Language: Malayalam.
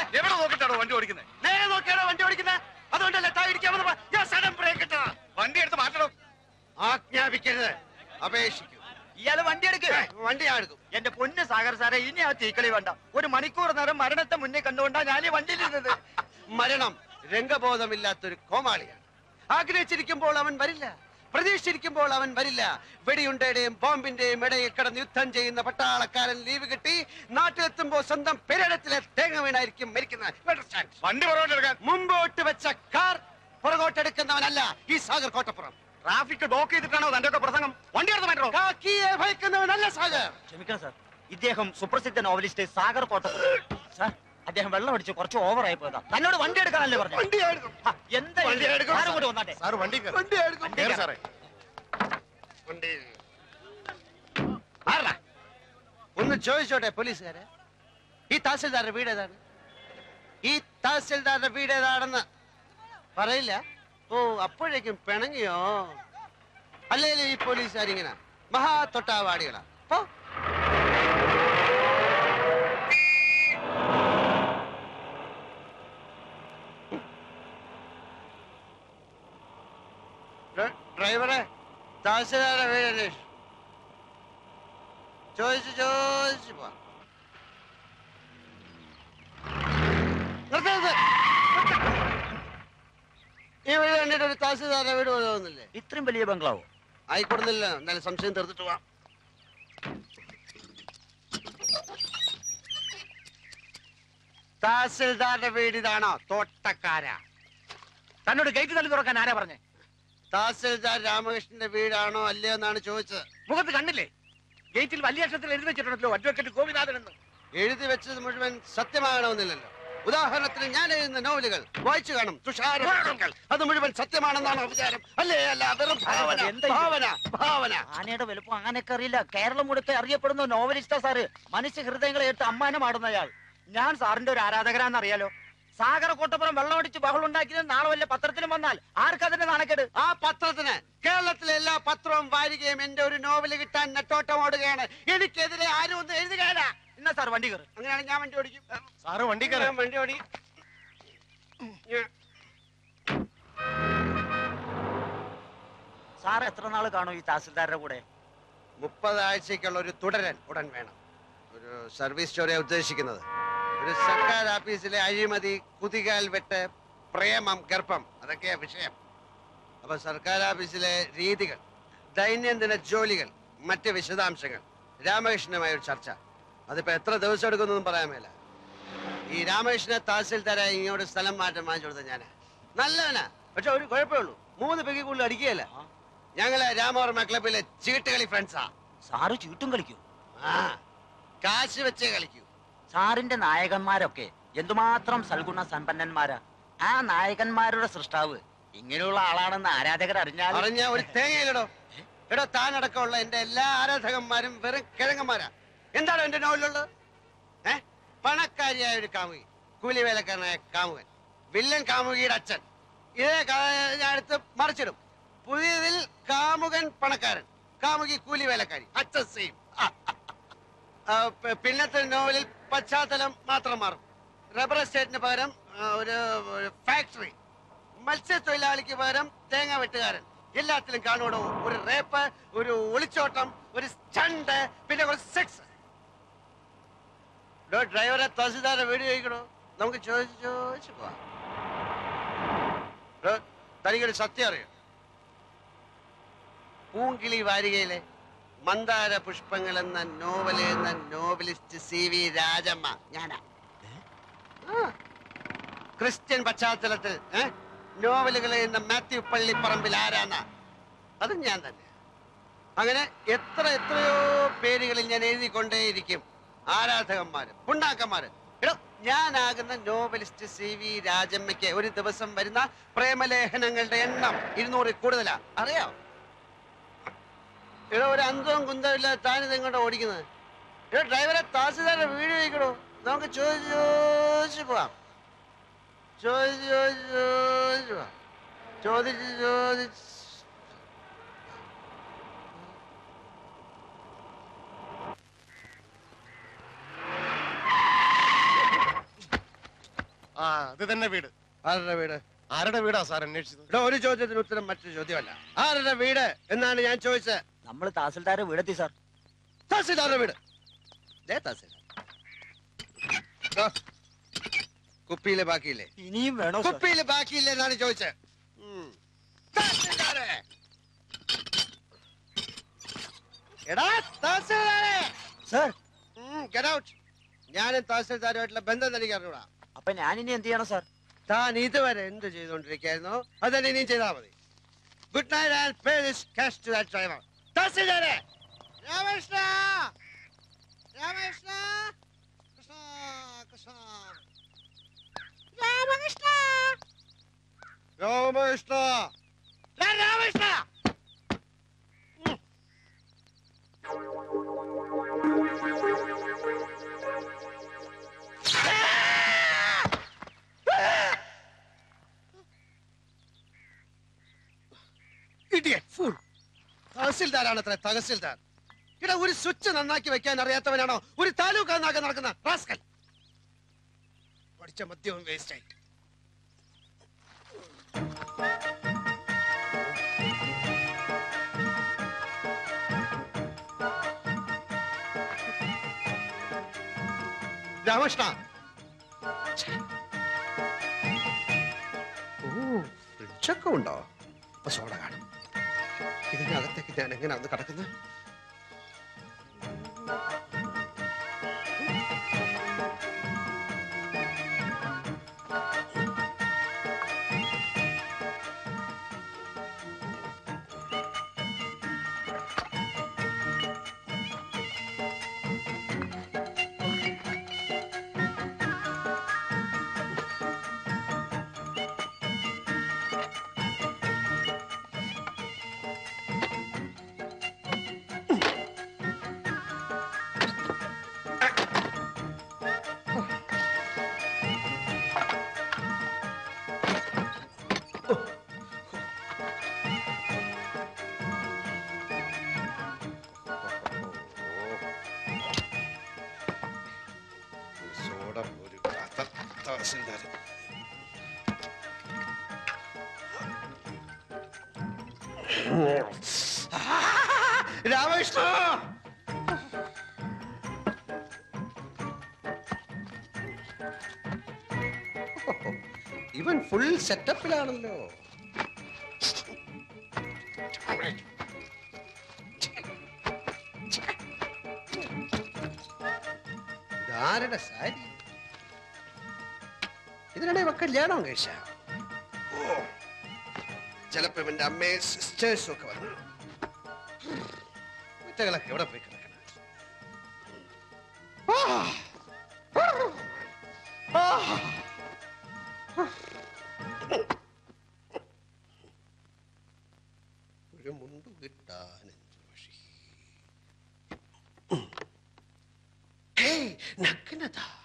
എവിടെ നോക്കിട്ടാണോ വണ്ടി ഓടിക്കുന്നത് നേരെ നോക്കിയാണോ വണ്ടി ഓടിക്കുന്നത് അതുകൊണ്ടല്ലേ താ ഇടിക്കാമെന്ന് പറ- ഞാൻ സഡൻ ബ്രേക്ക് ഇട്ടതാ വണ്ടി എടുത്ത് മാറ്റണം ആജ്ഞാപിക്കരുത് അപേക്ഷിക്കൂ ഇയാള് വണ്ടി എടുക്ക് ഏ, വണ്ടി ഞാൻ എടുക്കും എന്റെ പൊന്ന് സാഗർ സാറേ ഇനി ആ തീക്കളി വേണ്ട ഒരു മണിക്കൂർ നേരം മരണത്തെ മുന്നേ കണ്ടുകൊണ്ടാ ഞാൻ ഈ വണ്ടിയിൽ ഇരുന്നത് മരണം രംഗബോധമില്ലാത്തൊരു കോമാളിയാണ് ആഗ്രഹിച്ചിരിക്കുമ്പോൾ അവൻ വരില്ല പ്രതീക്ഷിച്ചിരിക്കുമ്പോൾ അവൻ വരില്ല വെടിയുണ്ടയുടെയും ബോംബിന്റെയും ഇടയിൽ കിടന്ന് യുദ്ധം ചെയ്യുന്ന പട്ടാളക്കാരൻ ലീവ് കിട്ടി നാട്ടിലെത്തുമ്പോൾ സ്വന്തം പെരടത്തിലെ തേങ്ങ വീണായിരിക്കും മരിക്കുന്നത് You understand? വണ്ടി പുറകോട്ട് എടുക്കാൻ മുമ്പോട്ട് വെച്ച കാർ പുറകോട്ടെടുക്കുന്നവനല്ല ഈ സാഗർ കോട്ടപ്പുറം ട്രാഫിക് ബ്ലോക്ക് ചെയ്തിട്ടാണോ തന്റെ ഒക്കെ പ്രസംഗം വണ്ടി എടുത്ത് മാറ്റണോ കാക്കിയെ ഭയക്കുന്നവനല്ല സാഗർ ക്ഷമിക്കണം സാർ ഇദ്ദേഹം സുപ്രസിദ്ധ നോവലിസ്റ്റ് സാഗർ കോട്ട സാർ അദ്ദേഹം വെള്ളം അടിച്ച് കുറച്ച് ഓവറായി പോയതാ തന്നോട് വണ്ടി എടുക്കാനല്ലേ പറഞ്ഞു വണ്ടി ഞാൻ എടുക്കും ഹ, എന്താ ഇത്? വണ്ടി എടുക്കും, സാറ് സാർ. ഇങ്ങോട്ട് വന്നാട്ടെ സാർ വണ്ടി കയറ്. വണ്ടി ഞാൻ എടുക്കും വണ്ടി കേറ് കയറ്. സാറേ വണ്ടി മാറടാ. ഒന്ന് ചോദിച്ചോട്ടെ പോലീസുകാരെ ഈ തഹസിൽദാരുടെ വീട് ഏതാണ് ഈ തഹസിൽദാരുടെ വീട് ഏതാണെന്ന് പറയില്ല ഓ അപ്പോഴേക്കും പിണങ്ങിയോ അല്ലെങ്കിൽ ഈ പോലീസുകാരിങ്ങനെ മഹാ തൊട്ടാവാടികളാ പോ ഡ്ര- ഡ്രൈവറെ തഹസിൽദാരുടെ വീട് അന്വേഷിച്ചു ചോദിച്ചു ചോദിച്ചു പോ നിർത്ത്, നിർത്ത്. ഈ വീട് കണ്ടിട്ട് ഒരു തഹസിൽദാരുടെ വീട് പോലെ തോന്നുന്നില്ലേ ഇത്രയും വലിയ ബംഗ്ലാവോ ആയിക്കൊടുന്നില്ല എന്നാലും സംശയം തീർത്തിട്ട് പോവാം തഹസിൽദാരുടെ വീട് ഇതാണോ തോട്ടക്കാര തന്നോട് ഗേറ്റ് തള്ളി തുറക്കാൻ ആരാ പറഞ്ഞേ തഹസിൽദാർ രാമകൃഷ്ണന്റെ വീടാണോ അല്ലയോ എന്നാണ് ചോദിച്ചത് മുഖത്ത് കണ്ടില്ലേ ഗേറ്റിൽ വലിയ അക്ഷരത്തിൽ എഴുതി വെച്ചിട്ടുണ്ടല്ലോ അഡ്വക്കേറ്റ് ഗോപിനാഥൻ എന്ന് എഴുതി വെച്ചത് മുഴുവൻ സത്യമാകണമെന്നില്ലല്ലോ ഉദാഹരണത്തിന് ഞാൻ എഴുതുന്ന നോവലുകൾ വായിച്ചു കാണും തുഷാരങ്ങൾ അത് മുഴുവൻ സത്യമാണെന്നാണ് വിചാരം അല്ലേ അല്ല വെറും ഭാവന എന്താ ഇത്? ഭാവന ഭാവന ആനയുടെ വലുപ്പം ആനയൊക്കെ അറിയില്ല കേരളം മുഴുക്കെ അറിയപ്പെടുന്ന നോവലിസ്റ്റാ സാറ് മനുഷ്യ ഹൃദയങ്ങളെ എടുത്ത് അമ്മാനമാടുന്ന അയാൾ ഞാൻ സാറിന്റെ ഒരു ആരാധകരാന്ന് അറിയാലോ സാഗര കോട്ടപ്പുറം വെള്ളമടിച്ച് ബഹളുണ്ടാക്കിയത് നാളെ വല്ല പത്രത്തിലും വന്നാൽ ആർക്കതിന്റെ നാണക്കേട് ആ പത്രത്തിന് കേരളത്തിലെ എല്ലാ പത്രവും വാരികയും എന്റെ ഒരു നോവല് കിട്ടാൻ നെട്ടോട്ടം ഓടുകയാണ് എനിക്കെതിരെ ആരും ഒന്നും എഴുതുകയല്ല എന്നാ സാർ വണ്ടി കയറി അങ്ങനെയാണ് ഞാൻ വണ്ടി ഓടിക്കും സാറ് വണ്ടി കയറി ഞാൻ വണ്ടി ഓടി ഞാൻ- സാർ എത്ര നാൾ കാണും ഈ തഹസിൽദാരുടെ കൂടെ മുപ്പതാഴ്ചക്കുള്ള ഒരു തുടരൻ ഉടൻ വേണം ഒരു സർവീസ് സ്റ്റോറിയാണ് ഉദ്ദേശിക്കുന്നത് ഒരു സർക്കാർ ഓഫീസിലെ അഴിമതി കുതികാൽ വെട്ട് പ്രേമം ഗർഭം അതൊക്കെയാ വിഷയം അപ്പൊ സർക്കാർ ഓഫീസിലെ രീതികൾ ദൈനംദിന ജോലികൾ മറ്റ് വിശദാംശങ്ങൾ രാമകൃഷ്ണനുമായ ഒരു ചർച്ച അതിപ്പോ എത്ര ദിവസം എടുക്കുന്നൊന്നും പറയാൻ മേല ഈ രാമകൃഷ്ണ തഹസിൽദാരായി ഇങ്ങോട്ട് സ്ഥലം മാറ്റം വാങ്ങിച്ചു കൊടുത്ത ഞാനാ നല്ലവനാ പക്ഷെ ഒരു കുഴപ്പമേ ഉള്ളൂ മൂന്ന് പെഗ്ഗി കൂടുതൽ അടിക്കുകയല്ല ഞങ്ങള് രാമവർമ്മ ക്ലബിലെ ചീട്ടുകളി ഫ്രണ്ട്സാ സാറ് ചീട്ടും കളിക്കൂ ആ കാശ് വെച്ചേ കളിക്കൂ സാറിന്റെ നായകന്മാരൊക്കെ എന്തുമാത്രം സൽഗുണ സമ്പന്നന്മാരാ ആ നായകന്മാരുടെ സൃഷ്ടാവ് ഇങ്ങനെയുള്ള ആളാണെന്ന് ആരാധകർ അറിഞ്ഞാൽ അറിഞ്ഞ ഒരു തേങ്ങയിലടോ എടോ താനടക്കമുള്ള എന്റെ എല്ലാ ആരാധകന്മാരും വെറും കിഴങ്ങന്മാരാ എന്താണ് എന്റെ നോവലുള്ളത് ഏ പണക്കാരിയായ ഒരു കാമുകി കൂലി വേലക്കാരനായ കാമുകൻ വില്ലൻ കാമുകിയുടെ അച്ഛൻ ഇതേ ക- ഞാൻ എടുത്ത് മറിച്ചിടും പുതിയതിൽ കാമുകൻ പണക്കാരൻ കാമുകി കൂലി വേലക്കാരി അച്ഛൻ സെയിം പിന്നത്തെ നോവലിൽ പശ്ചാത്തലം മാത്രം മാറും റബ്ബർ എസ്റ്റേറ്റിന് പകരം ആ, ഒരു ഒരു ഫാക്ടറി മത്സ്യത്തൊഴിലാളിക്ക് പകരം തേങ്ങ വെട്ടുകാരൻ എല്ലാത്തിലും കാണുമോ ഒരു റേപ്പ് ഒരു ഒളിച്ചോട്ടം ഒരു സ്റ്റണ്ട് പിന്നെ കുറച്ച് സെക്സ് ഡ്രൈവറെ തഹസിൽദാരെ വീട് ചോദിക്കണോ നമുക്ക് ചോദിച്ച് ചോദിച്ചു പോവാം ഡോ, തനിക്കൊരു സത്യം അറിയോ പൂങ്കിളി വാരികയിലെ മന്ദാര പുഷ്പങ്ങൾ എന്ന നോവൽ എന്ന നോവലിസ്റ്റ് സി വി രാജമ്മ ഞാനാ ആ. ക്രിസ്ത്യൻ പശ്ചാത്തലത്തിൽ ഏ? നോവലുകൾ എഴുതുന്ന മാത്യു പള്ളിപ്പറമ്പിൽ ആരാന്ന അതും ഞാൻ തന്നെ അങ്ങനെ എത്ര എത്രയോ പേരുകളിൽ ഞാൻ എഴുതിക്കൊണ്ടേയിരിക്കും ആരാധകന്മാര് പുണ്ണാക്കന്മാര് എടോ ഞാനാകുന്ന നോവലിസ്റ്റ് സി വി രാജമ്മയ്ക്ക് ഒരു ദിവസം വരുന്ന പ്രേമലേഖനങ്ങളുടെ എണ്ണം ഇരുന്നൂറിൽ കൂടുതലാ അറിയാം എടോ ഒരു അന്തവും കുന്തവും ഇല്ലാതെ താനിത് എങ്ങോട്ടാ ഓടിക്കുന്നത് എടോ ഡ്രൈവറെ താസിദാരുടെ വീട് ചോദിക്കണോ നമുക്ക് ചോദിച്ച് ചോദിച്ചു പോവാം ചോദിച്ച് ചോദിച്ച് ചോദിച്ചു പോവാം ചോദിച്ച് ചോദിച്ച് ആ അത് തന്നെ വീട് ആരുടെ വീട് ആരുടെ വീടാ സാർ അന്വേഷിച്ചത് ഇവിടെ ഒരു ചോദ്യത്തിന് ഉത്തരം മറ്റൊരു ചോദ്യമല്ല ആരുടെ വീട് എന്നാണ് ഞാൻ ചോദിച്ചത് നമ്മൾ തഹസിൽദാരെ വീടെത്തി സാർ തഹസിൽദാരുടെ വീട് ദേ തഹസിൽദാർ ദോ, കുപ്പിയിലെ ബാക്കിയില്ലേ ഇനിയും വേണോ സാർ? കുപ്പിയില് ബാക്കിയില്ലേ എന്നാണ് ചോദിച്ചത് ഉം. തഹസിൽദാരെ! എടാ തഹസിൽദാരെ! സാർ ഉം, get out. ഞാനും തഹസിൽദാരുമായിട്ടുള്ള ബന്ധം തനിക്ക് അറിഞ്ഞൂടാ അപ്പൊ ഞാൻ ഇനി എന്ത് ചെയ്യണം സാർ താൻ ഇതുവരെ എന്ത് ചെയ്തുകൊണ്ടിരിക്കുകയായിരുന്നോ അതന്നെ ഇനിയും ചെയ്താൽ മതി good night and pay this cash to that driver തഹസിൽദാരെ രാമകൃഷ്ണ രാമകൃഷ്ണ കൃഷ്ണ കൃഷ്ണ രാമകൃഷ്ണ രാമകൃഷ്ണ ദാ രാമകൃഷ്ണ ഉം. Idiot, fool. തഹസിൽദാരാണ് അത്ര തഹസിൽദാർ ഇവിടെ ഒരു സ്വിച്ച് നന്നാക്കി വെക്കാൻ അറിയാത്തവനാണോ ഒരു താലൂക്ക് നന്നാക്കാൻ നടക്കുന്ന റാസ്കൽ പഠിച്ച മദ്യവും വേസ്റ്റ് ആയി രാമകൃഷ്ണ ഛെ. ഓ ഫ്രിഡ്ജൊക്കെ ഉണ്ടോ അപ്പൊ സോഡ കാണും ഇതിനകത്തേക്ക് ഞാൻ എങ്ങനെ ഒന്ന് കിടക്കുന്നത് സോഡ ഒരു കഥ തഹസിൽദാർ രാമകൃഷ്ണ ഇവൻ ഫുൾ സെറ്റപ്പിലാണല്ലോ ഇതാരുടെ സാരി ഇതിനിടെ ഇവ കല്യാണം കഴിച്ച ഓ ചിലപ്പോ ഇവന്റെ അമ്മയും സിസ്റ്റേഴ്സും ഒക്കെ വന്നു കുറ്റകളൊക്കെ എവിടെ പോയി കിടക്കണം ആ! ആ! ഒരു മുണ്ടു കിട്ടാൻ എന്ത് വഴി ഹേയ് നഗ്നത